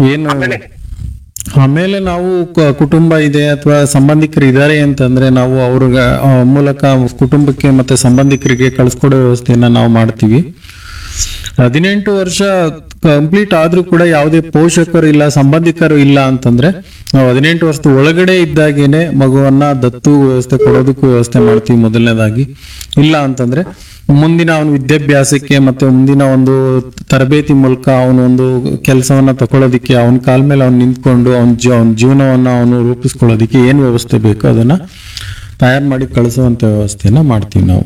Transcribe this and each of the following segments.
ಏನು ಆಮೇಲೆ ಆಮೇಲೆ ನಾವು ಕ- ಕುಟುಂಬ ಇದೆ ಅಥವಾ ಸಂಬಂಧಿಕರು ಇದ್ದಾರೆ ಅಂತಂದ್ರೆ ನಾವು ಅವ್ರಿಗೆ ಆ, ಮೂಲಕ ಕುಟುಂಬಕ್ಕೆ ಮತ್ತೆ ಸಂಬಂಧಿಕರಿಗೆ ಕಳಿಸ್ಕೊಡೋ ವ್ಯವಸ್ಥೆಯನ್ನ ನಾವು ಮಾಡ್ತೀವಿ ಹದಿನೆಂಟು ವರ್ಷ ಕಂಪ್ಲೀಟ್ ಆದ್ರೂ ಕೂಡ ಯಾವುದೇ ಪೋಷಕರು ಇಲ್ಲ ಸಂಬಂಧಿಕರು ಇಲ್ಲ ಅಂತಂದ್ರೆ ನಾವು ಹದಿನೆಂಟು ವರ್ಷದ ಒಳಗಡೆ ಇದ್ದಾಗೇನೆ ಮಗುವನ್ನ ದತ್ತು ವ್ಯವಸ್ಥೆ ಕೊಡೋದಕ್ಕೂ ವ್ಯವಸ್ಥೆ ಮಾಡ್ತೀವಿ ಮೊದಲನೇದಾಗಿ ಇಲ್ಲ ಅಂತಂದ್ರೆ ಮುಂದಿನ ಅವನ ವಿದ್ಯಾಭ್ಯಾಸಕ್ಕೆ ಮತ್ತೆ ಮುಂದಿನ ಒಂದು ತರಬೇತಿ ಮೂಲಕ ಅವನು ಒಂದು ಕೆಲಸವನ್ನ ತಗೊಳ್ಳೋದಿಕ್ಕೆ ಅವನ ಕಾಲ ಮೇಲೆ ಅವ್ನು ನಿಂತ್ಕೊಂಡು ಅವನ ಅವನ ಜೀವನವನ್ನ ಅವನು ರೂಪಿಸ್ಕೊಳ್ಳೋದಿಕ್ಕೆ ಏನ್ ವ್ಯವಸ್ಥೆ ಬೇಕೋ ಅದನ್ನ ತಯಾರು ಮಾಡಿ ಕಳಿಸುವಂತ ವ್ಯವಸ್ಥೆಯನ್ನ ಮಾಡ್ತೀವಿ ನಾವು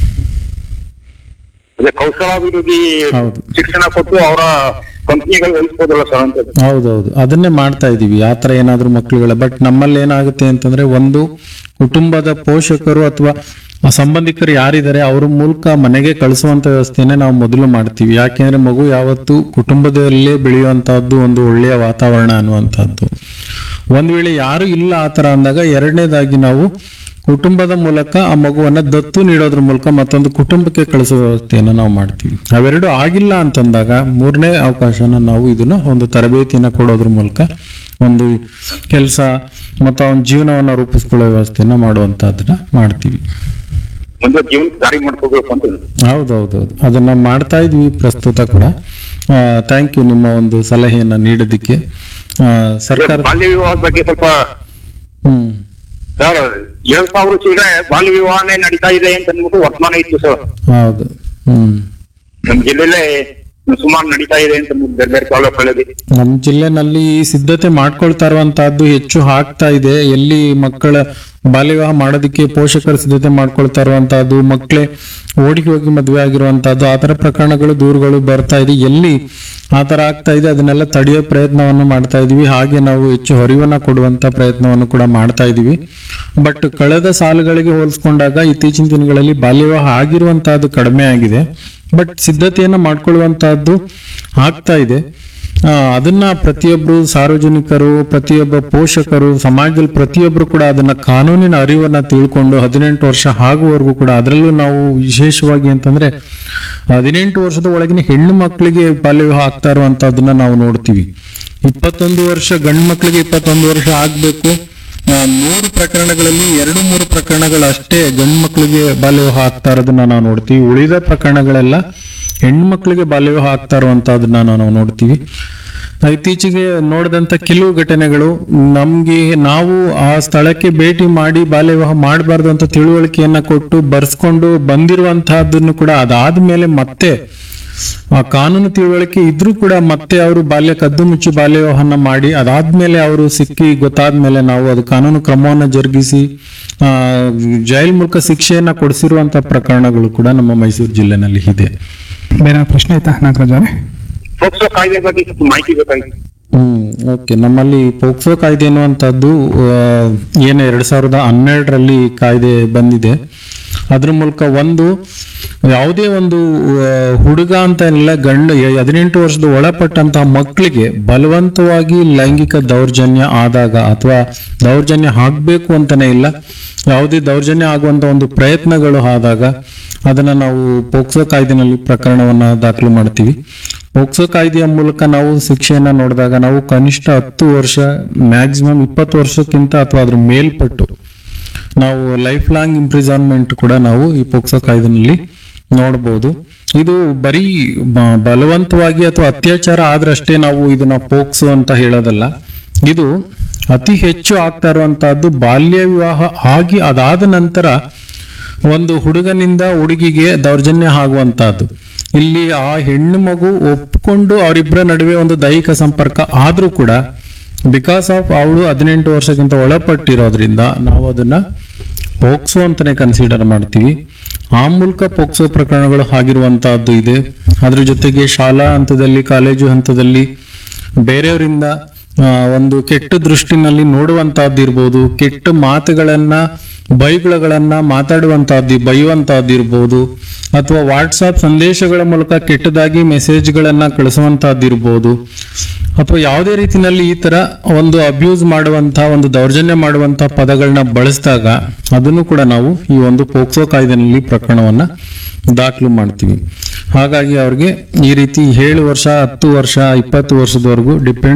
ಅದೇ ಕೌಶಲಾಭಿವೃದ್ಧಿ ಹೌದು. ಶಿಕ್ಷಣ ಕೊಟ್ಟು ಅವರ ಕಂಪ್ನಿಗಳು ವಹಿಸ್ಬೋದಲ್ಲ ಸರ್ ಅಂತ ಹೌದೌದು ಅದನ್ನೇ ಮಾಡ್ತಾ ಇದೀವಿ ಆ ಥರ ಏನಾದ್ರೂ ಮಕ್ಳುಗಳ ಬಟ್ ನಮ್ಮಲ್ಲಿ ಏನಾಗುತ್ತೆ ಅಂತಂದ್ರೆ ಒಂದು ಕುಟುಂಬದ ಪೋಷಕರು ಅಥವಾ ಸಂಬಂಧಿಕರು ಯಾರಿದ್ದಾರೆ ಅವ್ರ ಮೂಲಕ ಮನೆಗೆ ಕಳಿಸುವಂತ ವ್ಯವಸ್ಥೆನೆ ನಾವು ಮೊದಲು ಮಾಡ್ತೀವಿ ಯಾಕೆಂದ್ರೆ ಮಗು ಯಾವತ್ತು ಕುಟುಂಬದಲ್ಲೇ ಬೆಳೆಯುವಂತಹದ್ದು ಒಂದು ಒಳ್ಳೆಯ ವಾತಾವರಣ ಅನ್ನುವಂಥದ್ದು ಒಂದ್ ವೇಳೆ ಯಾರು ಇಲ್ಲ ಆ ತರ ಅಂದಾಗ ಎರಡನೇದಾಗಿ ನಾವು ಕುಟುಂಬದ ಮೂಲಕ ಆ ಮಗುವನ್ನ ದತ್ತು ನೀಡೋದ್ರ ಮೂಲಕ ಮತ್ತೊಂದು ಕುಟುಂಬಕ್ಕೆ ಕಳಿಸುವ ವ್ಯವಸ್ಥೆಯನ್ನ ನಾವು ಮಾಡ್ತೀವಿ ಅವೆರಡು ಆಗಿಲ್ಲ ಅಂತಂದಾಗ ಮೂರನೇ ಅವಕಾಶನ ನಾವು ಇದನ್ನ ಒಂದು ತರಬೇತಿಯನ್ನ ಕೊಡೋದ್ರ ಮೂಲಕ ಒಂದು ಕೆಲಸ ಮತ್ತು ಅವನ ಜೀವನವನ್ನ ರೂಪಿಸ್ಕೊಳ್ಳೋ ವ್ಯವಸ್ಥೆಯನ್ನ ಮಾಡುವಂತಹದನ್ನ ಮಾಡ್ತೀವಿ ಮುಂದೆ ಜೀವನ ದಾರಿ ಮಾಡ್ಕೋಬೇಕು ಅಂತ ಹೌದೌದೌದು ಅದನ್ನ ಮಾಡ್ತಾ ಇದ್ವಿ ಪ್ರಸ್ತುತ ಕೂಡ ಥ್ಯಾಂಕ್ ಯು ನಿಮ್ಮ ಒಂದು ಸಲಹೆಯನ್ನ ನೀಡೋದಕ್ಕೆ ಆ, ಸರ್ಕಾರ ಬಾಲ್ಯ ವಿವಾಹದ ಬಗ್ಗೆ ಸ್ವಲ್ಪ ಹ್ಮ್ ಸರ್ ಎರಡ್ ಸಾವಿರ ಈಗ ಬಾಲ್ಯ ವಿವಾಹನೇ ನಡೀತಾ ಇದೆ ಅಂತ ಅಂದ್ಬಿಟ್ಟು ವರ್ತಮಾನ ಇತ್ತು ಸರ್ ಹೌದು ಹ್ಮ್ ನಮ್ ಜಿಲ್ಲೆಲೆ ಸುಮಾರು ನಡೀತಾ ಇದೆ ಅಂತ ಅಂದ್ಬಿಟ್ಟು ಬೇರೆ ಬೇರೆ ತಾಲೂಕಲ್ಲಿ ನಮ್ಮ ಜಿಲ್ಲೆನಲ್ಲಿ ಸಿದ್ಧತೆ ಮಾಡ್ಕೊಳ್ತಾ ಇರುವಂತಹದ್ದು ಹೆಚ್ಚು ಆಗ್ತಾ ಇದೆ ಎಲ್ಲಿ ಮಕ್ಕಳ ಬಾಲ್ಯ ವಿವಾಹ ಮಾಡೋದಕ್ಕೆ ಪೋಷಕರು ಸಿದ್ಧತೆ ಮಾಡ್ಕೊಳ್ತಾ ಇರುವಂತಹದ್ದು ಮಕ್ಕಳೇ ಓಡಿಗೆ ಹೋಗಿ ಮದುವೆ ಆಗಿರುವಂತಹದ್ದು ಆ ತರ ಪ್ರಕರಣಗಳು ದೂರುಗಳು ಬರ್ತಾ ಇದೆ ಎಲ್ಲಿ ಆ ತರ ಆಗ್ತಾ ಇದೆ ಅದನ್ನೆಲ್ಲ ತಡೆಯೋ ಪ್ರಯತ್ನವನ್ನು ಮಾಡ್ತಾ ಇದೀವಿ ಹಾಗೆ ನಾವು ಹೆಚ್ಚು ಹೊರಿವನ್ನ ಕೊಡುವಂತ ಪ್ರಯತ್ನವನ್ನು ಕೂಡ ಮಾಡ್ತಾ ಇದೀವಿ ಬಟ್ ಕಳೆದ ಸಾಲುಗಳಿಗೆ ಹೋಲಿಸ್ಕೊಂಡಾಗ ಇತ್ತೀಚಿನ ದಿನಗಳಲ್ಲಿ ಬಾಲ್ಯ ವಿವಾಹ ಆಗಿರುವಂತಹದ್ದು ಕಡಿಮೆ ಆಗಿದೆ ಬಟ್ ಸಿದ್ಧತೆಯನ್ನ ಮಾಡ್ಕೊಳ್ಳುವಂತಹದ್ದು ಆಗ್ತಾ ಇದೆ ಆ, ಅದನ್ನ ಪ್ರತಿಯೊಬ್ರು ಸಾರ್ವಜನಿಕರು ಪ್ರತಿಯೊಬ್ಬ ಪೋಷಕರು ಸಮಾಜದಲ್ಲಿ ಪ್ರತಿಯೊಬ್ರು ಕೂಡ ಅದನ್ನ ಕಾನೂನಿನ ಅರಿವನ್ನ ತಿಳ್ಕೊಂಡು ಹದಿನೆಂಟು ವರ್ಷ ಆಗುವವರೆಗೂ ಕೂಡ ಅದರಲ್ಲೂ ನಾವು ವಿಶೇಷವಾಗಿ ಅಂತಂದ್ರೆ ಹದಿನೆಂಟು ವರ್ಷದ ಒಳಗಿನ ಹೆಣ್ಣು ಮಕ್ಕಳಿಗೆ ಬಾಲ್ಯ ವಿವಾಹ ಆಗ್ತಾ ಇರುವಂತಹದನ್ನ ನಾವು ನೋಡ್ತೀವಿ ಇಪ್ಪತ್ತೊಂದು ವರ್ಷ ಗಂಡು ಮಕ್ಕಳಿಗೆ ಇಪ್ಪತ್ತೊಂದು ವರ್ಷ ಆಗ್ಬೇಕು ಆ, ಮೂರು ಪ್ರಕರಣಗಳಲ್ಲಿ ಎರಡು ಮೂರು ಪ್ರಕರಣಗಳಷ್ಟೇ ಗಂಡು ಮಕ್ಕಳಿಗೆ ಬಾಲ್ಯ ವಿವಾಹ ಆಗ್ತಾ ಇರೋದನ್ನ ನಾವು ನೋಡ್ತೀವಿ ಉಳಿದ ಪ್ರಕರಣಗಳೆಲ್ಲ ಹೆಣ್ಣು ಮಕ್ಕಳಿಗೆ ಬಾಲ್ಯ ವಿವಾಹ ಆಗ್ತಾ ಇರುವಂತಹದನ್ನ ನಾವು ನೋಡ್ತೀವಿ ಇತ್ತೀಚೆಗೆ ನೋಡಿದಂತ ಕೆಲವು ಘಟನೆಗಳು ನಮ್ಗೆ ನಾವು ಆ ಸ್ಥಳಕ್ಕೆ ಭೇಟಿ ಮಾಡಿ ಬಾಲ್ಯ ವಿವಾಹ ಮಾಡಬಾರ್ದು ಅಂತ ತಿಳುವಳಿಕೆಯನ್ನ ಕೊಟ್ಟು ಬರ್ಸ್ಕೊಂಡು ಬಂದಿರುವಂತಹದ್ದನ್ನು ಕೂಡ ಅದಾದ್ಮೇಲೆ ಮತ್ತೆ ಆ ಕಾನೂನು ತಿಳುವಳಿಕೆ ಇದ್ರೂ ಕೂಡ ಮತ್ತೆ ಅವರು ಬಾಲ್ಯ ಕದ್ದು ಮುಚ್ಚಿ ಬಾಲ್ಯ ವಿವಾಹನ ಮಾಡಿ ಅದಾದ್ಮೇಲೆ ಅವರು ಸಿಕ್ಕಿ ಗೊತ್ತಾದ್ಮೇಲೆ ನಾವು ಅದು ಕಾನೂನು ಕ್ರಮವನ್ನ ಜರುಗಿಸಿ ಆ ಜೈಲ್ ಮೂಲಕ ಶಿಕ್ಷೆಯನ್ನ ಕೊಡಿಸಿರುವಂತ ಪ್ರಕರಣಗಳು ಕೂಡ ನಮ್ಮ ಮೈಸೂರು ಜಿಲ್ಲೆನಲ್ಲಿ ಇದೆ ಬೇರೆ ಪ್ರಶ್ನೆ ಆಯ್ತಾ ನಾಗರಾಜ್ ಅವರೇ ಪೋಕ್ಸೋ ಕಾಯ್ದೆ ಬಗ್ಗೆ ಸ್ವಲ್ಪ ಮಾಹಿತಿ ಬೇಕಾಗಿತ್ತು ಹ್ಮ್ ಓಕೆ ನಮ್ಮಲ್ಲಿ ಪೋಕ್ಸೋ ಕಾಯ್ದೆ ಅನ್ನುವಂಥದ್ದು ಆ, ಏನು ಎರಡ್ ಸಾವಿರದ ಹನ್ನೆರಡರಲ್ಲಿ ಕಾಯ್ದೆ ಬಂದಿದೆ ಅದ್ರ ಮೂಲಕ ಒಂದು ಯಾವುದೇ ಒಂದು ಆ, ಹುಡುಗ ಅಂತ ಏನಿಲ್ಲ ಗಂಡ ಹದಿನೆಂಟು ವರ್ಷದ ಒಳಪಟ್ಟಂತಹ ಮಕ್ಕಳಿಗೆ ಬಲವಂತವಾಗಿ ಲೈಂಗಿಕ ದೌರ್ಜನ್ಯ ಆದಾಗ ಅಥವಾ ದೌರ್ಜನ್ಯ ಆಗ್ಬೇಕು ಅಂತಾನೆ ಇಲ್ಲ ಯಾವುದೇ ದೌರ್ಜನ್ಯ ಆಗುವಂತ ಒಂದು ಪ್ರಯತ್ನಗಳು ಆದಾಗ ಅದನ್ನ ನಾವು ಪೋಕ್ಸೋ ಕಾಯ್ದೆನಲ್ಲಿ ಪ್ರಕರಣವನ್ನ ದಾಖಲು ಮಾಡ್ತೀವಿ ಪೋಕ್ಸೋ ಕಾಯ್ದೆಯ ಮೂಲಕ ನಾವು ಶಿಕ್ಷೆಯನ್ನ ನೋಡಿದಾಗ ನಾವು ಕನಿಷ್ಠ ಹತ್ತು ವರ್ಷ ಮ್ಯಾಕ್ಸಿಮಮ್ ಇಪ್ಪತ್ತು ವರ್ಷಕ್ಕಿಂತ ಅಥವಾ ಅದ್ರ ಮೇಲ್ಪಟ್ಟು ನಾವು ಲೈಫ್ ಲಾಂಗ್ ಇಂಪ್ರಿಸನ್ಮೆಂಟ್ ಕೂಡ ನಾವು ಈ ಪೋಕ್ಸೋ ಕಾಯ್ದೆನಲ್ಲಿ ನೋಡಬಹುದು ಇದು ಬರೀ ಬ- ಬಲವಂತವಾಗಿ ಅಥವಾ ಅತ್ಯಾಚಾರ ಆದ್ರಷ್ಟೇ ನಾವು ಇದನ್ನ ಪೋಕ್ಸೋ ಅಂತ ಹೇಳೋದಲ್ಲ ಇದು ಅತಿ ಹೆಚ್ಚು ಆಗ್ತಾ ಇರುವಂತಹದ್ದು ಬಾಲ್ಯ ವಿವಾಹ ಆಗಿ ಅದಾದ ನಂತರ ಒಂದು ಹುಡುಗನಿಂದ ಹುಡುಗಿಗೆ ದೌರ್ಜನ್ಯ ಆಗುವಂತಹದ್ದು ಇಲ್ಲಿ ಆ ಹೆಣ್ಣು ಮಗು ಒಪ್ಕೊಂಡು ಅವರಿಬ್ಬರ ನಡುವೆ ಒಂದು ದೈಹಿಕ ಸಂಪರ್ಕ ಆದ್ರೂ ಕೂಡ ಬಿಕಾಸ್ ಆಫ್ ಅವಳು ಹದಿನೆಂಟು ವರ್ಷಕ್ಕಿಂತ ಒಳಪಟ್ಟಿರೋದ್ರಿಂದ ನಾವು ಅದನ್ನ ಪೋಕ್ಸೋ ಅಂತಾನೆ ಕನ್ಸಿಡರ್ ಮಾಡ್ತೀವಿ ಆ ಮೂಲಕ ಪೋಕ್ಸೋ ಪ್ರಕರಣಗಳು ಆಗಿರುವಂತಹದ್ದು ಇದೆ ಅದ್ರ ಜೊತೆಗೆ ಶಾಲಾ ಹಂತದಲ್ಲಿ ಕಾಲೇಜು ಹಂತದಲ್ಲಿ ಬೇರೆಯವರಿಂದ ಆ, ಒಂದು ಕೆಟ್ಟ ದೃಷ್ಟಿನಲ್ಲಿ ನೋಡುವಂತಹದ್ದು ಇರ್ಬೋದು ಕೆಟ್ಟ ಮಾತುಗಳನ್ನ ಬೈಗುಳಗಳನ್ನ ಮಾತಾಡುವಂತಹದ್ದು ಬೈಯುವಂತಹದ್ದು ಇರ್ಬೋದು ಅಥವಾ ವಾಟ್ಸಾಪ್ ಸಂದೇಶಗಳ ಮೂಲಕ ಕೆಟ್ಟದಾಗಿ ಮೆಸೇಜ್ಗಳನ್ನ ಕಳಿಸುವಂತಹದ್ದು ಇರ್ಬೋದು ಅಥವಾ ಯಾವುದೇ ರೀತಿನಲ್ಲಿ ಈ ತರ ಒಂದು ಅಬ್ಯೂಸ್ ಮಾಡುವಂತಹ ಒಂದು ದೌರ್ಜನ್ಯ ಮಾಡುವಂತಹ ಪದಗಳನ್ನ ಬಳಸಿದಾಗ ಅದನ್ನು ಕೂಡ ನಾವು ಈ ಒಂದು ಪೋಕ್ಸೋ ಕಾಯ್ದೆನಲ್ಲಿ ಪ್ರಕರಣವನ್ನ ದಾಖಲು ಮಾಡ್ತೀವಿ ಹಾಗಾಗಿ ಅವ್ರಿಗೆ ಈ ರೀತಿ ಏಳು ವರ್ಷ ಹತ್ತು ವರ್ಷ ಇಪ್ಪತ್ತು ವರ್ಷದವರೆಗೂ ಡಿಪೆಂಡ್